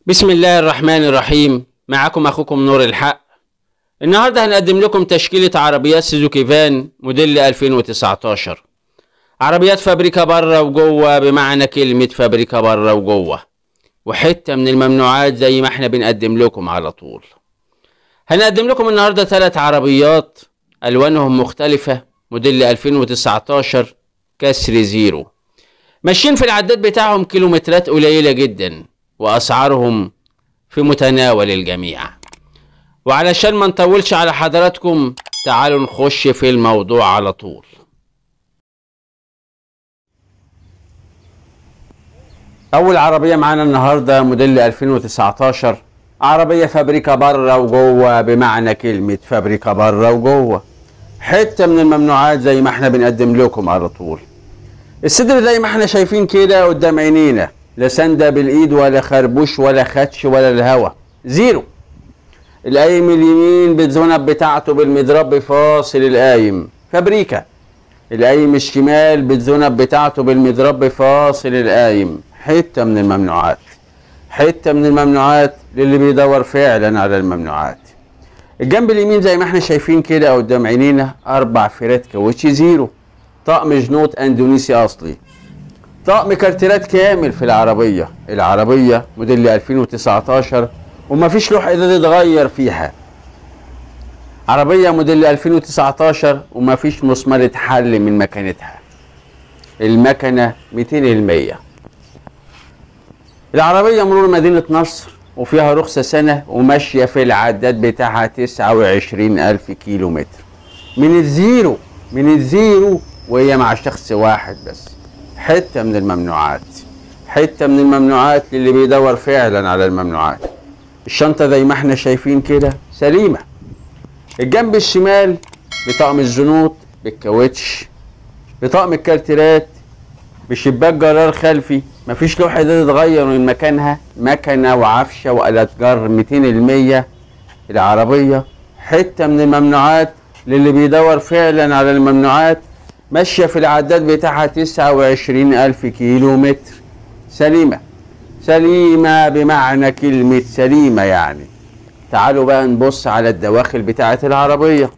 بسم الله الرحمن الرحيم معكم اخوكم نور الحق النهارده هنقدم لكم تشكيلة عربيات سوزوكي فان موديل 2019 عربيات فابريكا بره وجوه بمعنى كلمة فابريكا بره وجوه وحتة من الممنوعات زي ما احنا بنقدم لكم على طول هنقدم لكم النهارده ثلاث عربيات الوانهم مختلفة موديل 2019 كسر زيرو ماشيين في العداد بتاعهم كيلومترات قليلة جدا وأسعارهم في متناول الجميع وعلشان ما نطولش على حضراتكم تعالوا نخش في الموضوع على طول أول عربية معانا النهاردة موديل 2019 عربية فابريكا بره وجوه بمعنى كلمة فابريكا بره وجوه حتة من الممنوعات زي ما احنا بنقدم لكم على طول الصدر زي ما احنا شايفين كده قدام عينينا لا سندة بالايد ولا خربوش ولا خدش ولا الهوا زيرو القايم اليمين بالذنب بتاعته بالمضرب فاصل القايم فابريكا القايم الشمال بالذنب بتاعته بالمضرب فاصل القايم حتة من الممنوعات حتة من الممنوعات للي بيدور فعلا على الممنوعات الجنب اليمين زي ما احنا شايفين كده قدام عينينا اربع فيرات كاوتش زيرو طقم جنوط اندونيسي اصلي طقم كارتيرات كامل في العربية العربية موديل 2019 ومفيش لوح ازاز اتغير فيها عربية موديل 2019 ومفيش مسمار اتحل من مكانتها المكنة 200 المية العربية مرور مدينة نصر وفيها رخصة سنة وماشية في العداد بتاعها 29 ألف كيلو متر من الزيرو من الزيرو وهي مع شخص واحد بس حتة من الممنوعات حتة من الممنوعات للي بيدور فعلا على الممنوعات الشنطة زي ما احنا شايفين كده سليمة الجنب الشمال بطقم الزنوط بالكاوتش بطقم الكارتيرات بشباك جرار خلفي مفيش لوحة ازاز اتغير من مكانها مكنة وعفشة وآلات جر 200 المية العربية حتة من الممنوعات للي بيدور فعلا على الممنوعات ماشية في العداد بتاعها 29 ألف كيلو متر سليمة سليمة بمعنى كلمة سليمة يعني تعالوا بقى نبص على الدواخل بتاعة العربية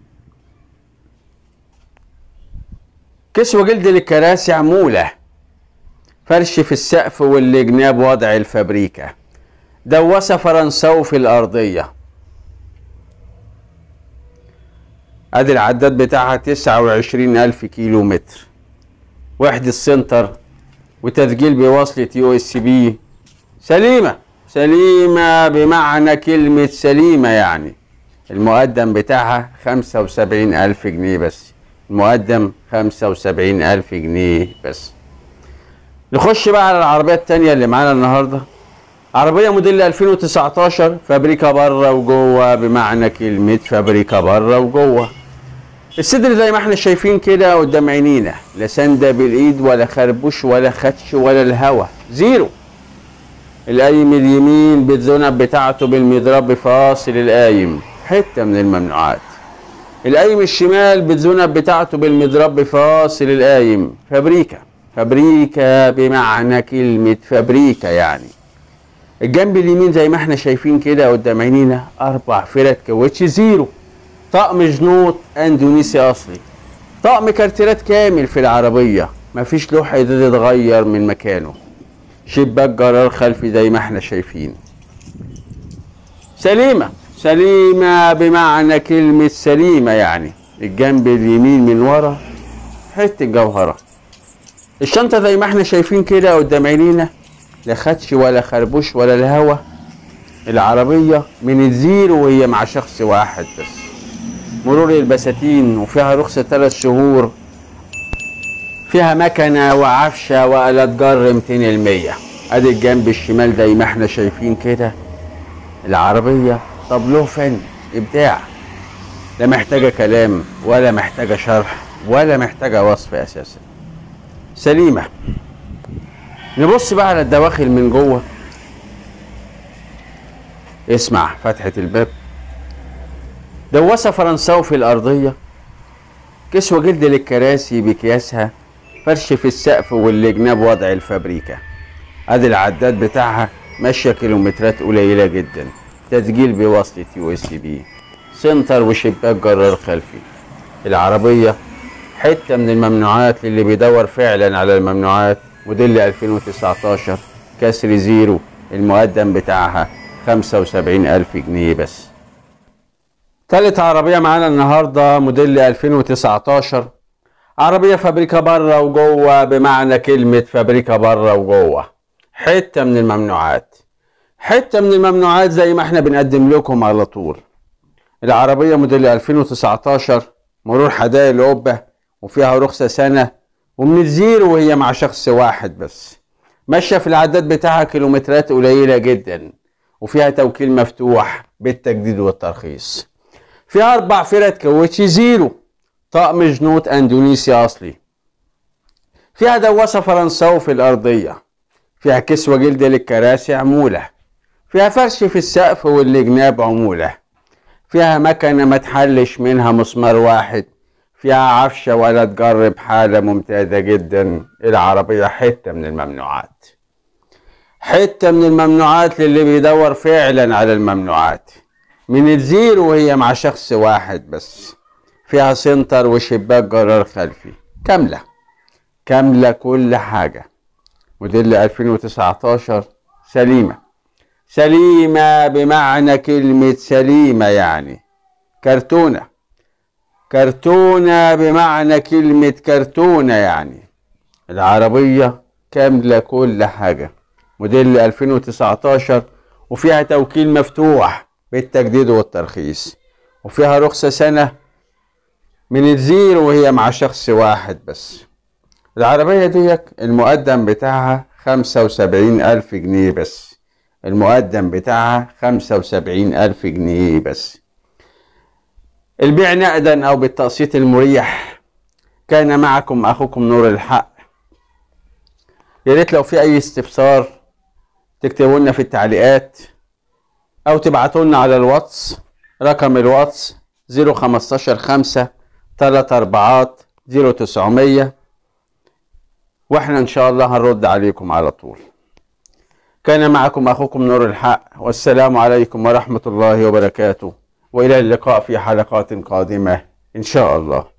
كسوة جلد للكراسي عمولة فرش في السقف والجناب وضع الفابريكا دواسة فرنساوي في الأرضية ادي العداد بتاعها 29 ألف كيلو متر وحدة سنتر وتسجيل بوصلة يو اس بي سليمة سليمة بمعنى كلمة سليمة يعني المقدم بتاعها 75 ألف جنيه بس المقدم 75 ألف جنيه بس نخش بقى على العربية التانية اللي معانا النهاردة عربية موديل 2019 فابريكا بره وجوه بمعنى كلمة فابريكا بره وجوه الصدر زي ما احنا شايفين كده قدام عينينا لا سندة بالايد ولا خربوش ولا خدش ولا الهوا زيرو القايم اليمين بالذنب بتاعته بالمضرب فاصل القايم حتة من الممنوعات القايم الشمال بالذنب بتاعته بالمضرب فاصل القايم فابريكا فابريكا بمعنى كلمة فابريكا يعني الجنب اليمين زي ما احنا شايفين كده قدام عينينا اربع فرد كاوتش زيرو طقم جنوط اندونيسي اصلي طقم كارتيرات كامل في العربية مفيش لوح ازاز اتغير من مكانه شباك جرار خلفي زي ما احنا شايفين سليمة سليمة بمعنى كلمة سليمة يعني الجنب اليمين من ورا حتة جوهرة الشنطة زي ما احنا شايفين كده قدام عينينا لا خدش ولا خربوش ولا الهوا العربية من الزيرو وهي مع شخص واحد بس مرور البساتين وفيها رخصة ثلاث شهور فيها مكنة وعفشة وآلات جر 200 المية ادي الجنب الشمال زي ما احنا شايفين كده العربية طب له فن ابداع لا محتاجة كلام ولا محتاجة شرح ولا محتاجة وصف اساسا سليمة نبص بقى على الدواخل من جوه اسمع فتحة الباب دواسة فرنساوي في الأرضية كسوة جلد للكراسي بكياسها فرش في السقف والجناب وضع الفابريكا ادي العداد بتاعها ماشيه كيلومترات قليله جدا تسجيل بوصلة يو اس بي سنتر وشباك جرار خلفي العربيه حته من الممنوعات للي بيدور فعلا على الممنوعات موديل 2019 كسر زيرو المقدم بتاعها 75 ألف جنيه بس تالت عربية معانا النهاردة موديل 2019 عربية فابريكا بره وجوه بمعنى كلمة فابريكا بره وجوه حتة من الممنوعات حتة من الممنوعات زي ما احنا بنقدم لكم على طول العربية موديل 2019 مرور حدائق القبة وفيها رخصة سنة ومن الزيرو وهي مع شخص واحد بس ماشية في العداد بتاعها كيلومترات قليلة جدا وفيها توكيل مفتوح بالتجديد والترخيص فيها أربع فرد كاوتش زيرو طقم جنوط أندونيسي أصلي فيها دواسة فرنساوي في الأرضية فيها كسوة جلد للكراسي عمولة فيها فرش في السقف والجناب عمولة فيها مكنة ما تحلش منها مسمار واحد فيها عفشة ولا تجرب حالة ممتازة جدا العربية حتة من الممنوعات حتة من الممنوعات للي بيدور فعلا على الممنوعات من الزيرو وهي مع شخص واحد بس فيها سنتر وشباك جرار خلفي كاملة كاملة كل حاجة موديل 2019 سليمة سليمة بمعنى كلمة سليمة يعني كرتونة كرتونة بمعنى كلمة كرتونة يعني العربية كاملة كل حاجة موديل 2019 وفيها توكيل مفتوح بالتجديد والترخيص وفيها رخصة سنة من الزيرو وهي مع شخص واحد بس العربية ديك المقدم بتاعها خمسة وسبعين ألف جنيه بس المقدم بتاعها خمسة وسبعين ألف جنيه بس البيع نقدا أو بالتقسيط المريح كان معكم أخوكم نور الحق يا ريت لو في أي استفسار تكتبوا لنا في التعليقات أو تبعتوا لنا على الواتس رقم الواتس 015 5 3 أربعات 0900 واحنا ان شاء الله هنرد عليكم على طول كان معكم اخوكم نور الحق والسلام عليكم ورحمة الله وبركاته والى اللقاء في حلقات قادمة ان شاء الله